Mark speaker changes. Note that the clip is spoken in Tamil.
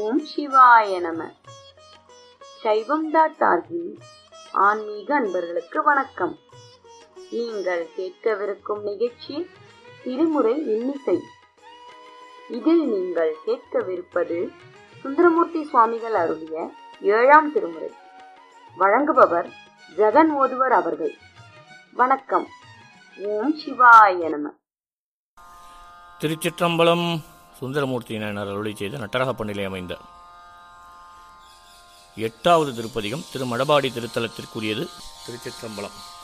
Speaker 1: ஓம் சிவாய நம சைவம் டாட் ஆர்கின் ஆன்மீக அன்பர்களுக்கு வணக்கம் நீங்கள் கேட்கவிருக்கும் நிகழ்ச்சி திருமுறை இன்னிசை இதில் நீங்கள் கேட்கவிருப்பது சுந்தரமூர்த்தி சுவாமிகள் அருளிய ஏழாம் திருமுறை வழங்குபவர் ஜெகன் ஓதுவர் அவர்கள் வணக்கம் ஓம் சிவாய நம
Speaker 2: திருச்சிற்றம்பலம் சுந்தரமூர்த்தியினர் அருளி செய்த நட்டரகப்பண்ணிலே அமைந்த எட்டாவது திருப்பதிகம் திரு மடபாடி திருத்தலத்திற்குரியது திருச்சிற்றம்பலம்